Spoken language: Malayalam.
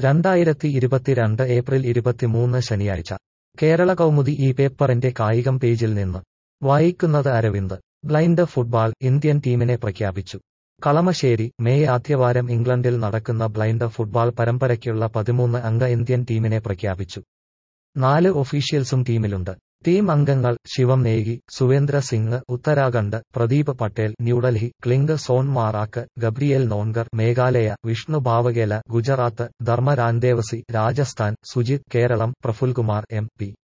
രണ്ടായിരത്തി ഇരുപത്തിരണ്ട് ഏപ്രിൽ ഇരുപത്തിമൂന്ന് ശനിയാഴ്ച കേരള കൗമുദി ഈ പേപ്പറിന്റെ കായികം പേജിൽ നിന്ന് വായിക്കുന്നത് അരവിന്ദ് ബ്ലൈൻഡ് ഫുട്ബാൾ ഇന്ത്യൻ ടീമിനെ പ്രഖ്യാപിച്ചു കളമശ്ശേരി മേയ് ആദ്യവാരം ഇംഗ്ലണ്ടിൽ നടക്കുന്ന ബ്ലൈൻഡ് ഫുട്ബാൾ പരമ്പരയ്ക്കുള്ള പതിമൂന്ന് അംഗ ഇന്ത്യൻ ടീമിനെ പ്രഖ്യാപിച്ചു നാല് ഒഫീഷ്യൽസും ടീമിലുണ്ട് ടീം അംഗങ്ങൾ Shivam Negi Suvendra Singh Uttarakhand Pradeep Patel New Delhi Clingson Marak Gabriel Nongar Meghalaya Vishnu Bhavagela Gujarat Dharma Randevasi Rajasthan Sujith Keralam Prafulkumar M P